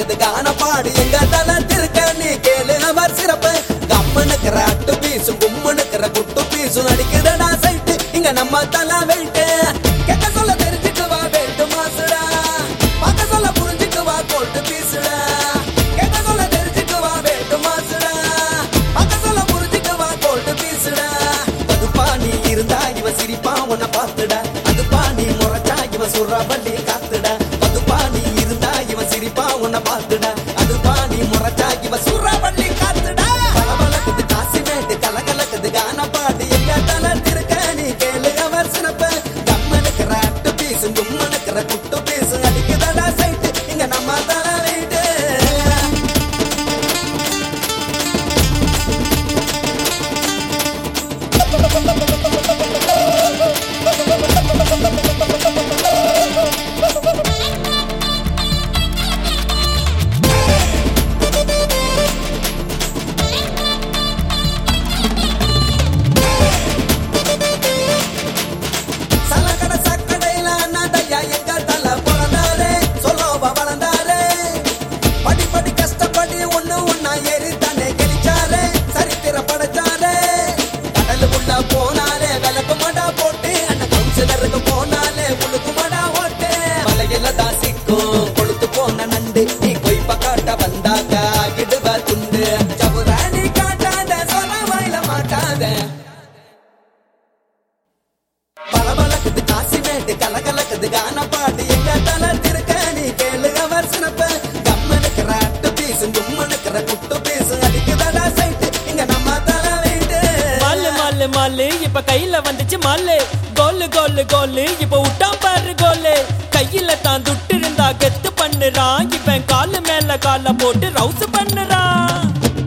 பலபலக்குது கான பாடு எங்க தல திருக்க நீ கேளு அவர் சிறப்பு கம்மனுக்கிற அட்டு பீசும் கும்மனுக்கிற குட்டு பீசும் அடிக்குதடா சைட்டு இங்க நம்ம தல வெயிட்டு கேட்க சொல்ல தெரிஞ்சுக்கு வா வெயிட்டு மாசுடா பார்க்க சொல்ல புரிஞ்சுக்கு வா கோல்டு பீசுடா கேட்க சொல்ல தெரிஞ்சுக்கு வா வெயிட்டு மாசுடா பார்க்க சொல்ல புரிஞ்சுக்கு வா கோல்டு பீசுடா அதுப்பா நீ இருந்தா இவ சிரிப்பா உன்னை பார்த்துடா அதுப்பா நீ முறைச்சா இவ சொல்ற வள்ளி காத்துடா அதுப்பா நீ இருந்தா இவ சிரிப்பா உன்னை பார்த்துடா அதுப்பா நீ முறைச்சா இவ சொல்ற வள்ளி காத்துடா பலபலக்குது காசி மேட்டு கலகலக்குது கான பாட்டு எங்க தல திருக்க நீ கேளு அவர் சிறப்பு கம்மனுக்கிற அட்டு பீசு கும்மனுக்கிற குட்டு பீசு அடிக்குதடா சைட்டு இங்க நம்ம தல வீட்டு சலக்கட சக்கடையில அண்ணாதையா எங்க தல பிறந்தாரு சொல்லோவ வளர்ந்தாரு படி படி கஷ்டப்படி ஒண்ணு ஒண்ணா ஏறி தன்னை கெளிச்சாரு சரித்திர படைச்சாரு கடலுக்குள்ள போனாலே விளக்கு மடா போட்டு அண்ணன் கவுன்சிலருக்கு போனாலே உழுக்கு மடா ஓட்டு மலையில தாசிக்கும் கொளுத்து போன நண்டு நீ கொய்ப காட்ட வந்தாக்க இடுவ துண்டு சபுராணி காட்டாத சொல வாயில மாட்டாத பலபலக்குது காசி மேட்டு கலகலக்குது கான பாட்டு எங்க தல திருக்க நீ கேளு அவர் சிறப்பு கம்மனுக்கிற அட்டு பீசு கும்மனுக்கிற குட்டு பீசு அடிக்குதடா சைட்டு இங்க நம்ம தல வீட்டு மாலு மாலு மாலு இப்ப கையில வந்துச்சு மாலு கோலு கோலு கோலு இப்ப விட்டான் பாரு கோலு கையில தான் துட்டு இருந்தா கெத்து பண்ணுறான் இவன் காலு மேல கால போட்டு ரவுஸ் பண்ணுறான்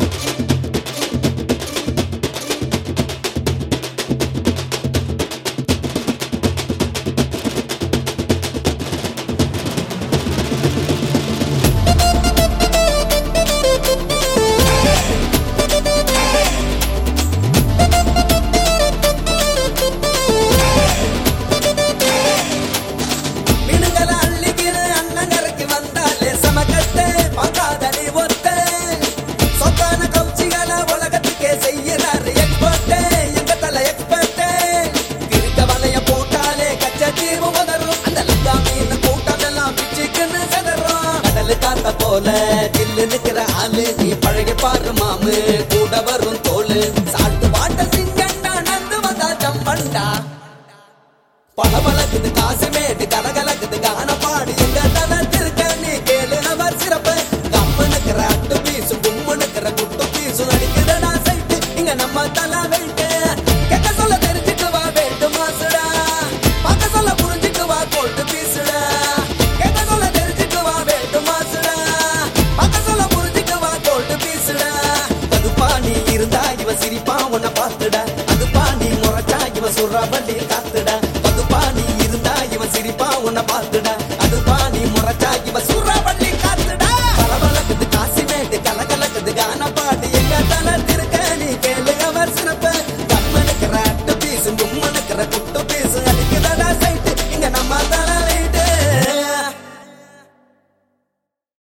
மினுங்கல அள்ளிக்கிற அண்ணங்கரைக்கு வந்தாலே சமக்கட்டு பார்க்காத நீ ஒத்த சொத்தான கவுச்சிகளை உலகத்துக்கே செய்யறாரு எக்ஸ்பர்ட் எங்க தல எக்ஸ்பர்ட் இருக்க வலைய போட்டாலே கச்ச தீர்வு உதறும் அந்த லங்கா மீன் கூட்டமெல்லாம் பிச்சுக்குன்னு செதறும் கடலு காத்த போல தில்லு நிக்கிற ஆளு நீ பழகி பாரு மாமு கூட வரும் தோளு சாட்டு பாட்ட சிங்கண்டா நந்து வந்தா ஜம்பண்டா பளபளக்குது காசு மேட்டு கலகலக்குது கான பாடு எங்க தல திருக்க நீ கேளு அவர் சிறப்பு கம்மனுக்கிற அட்டு பீசு கும்மனுக்கிற குட்டு பீசு அடிக்குதடா சைட்டு இங்க நம்ம தல வெயிட்டு கேட்க சொல்ல தெரிஞ்சுக்கு வா வெயிட்டு மாசுடா பார்க்க சொல்ல புரிஞ்சுக்கு வா கோல்டு பீசுடா கேட்க சொல்ல தெரிஞ்சுக்கு வா வெயிட்டு மாசுடா பார்க்க சொல்ல புரிஞ்சுக்கு வா கோல்டு பீசுடா அதுப்பா நீ இருந்தா இவ சிரிப்பா உன்னை பார்த்துடா அதுப்பா நீ முறைச்சா இவ சொல்ற வள்ளி காத்துடா அதுப்பா நீ இருந்தா இவ சிரிப்பா உன்னை பார்த்துடா அதுப்பா நீ முறைச்சா இவ சொல்ற வள்ளி காத்துடா பலபலக்குது காசி மேட்டு கலகலக்குது கான பாட்டு எங்க தல திருக்க நீ கேளு அவர் சிறப்பு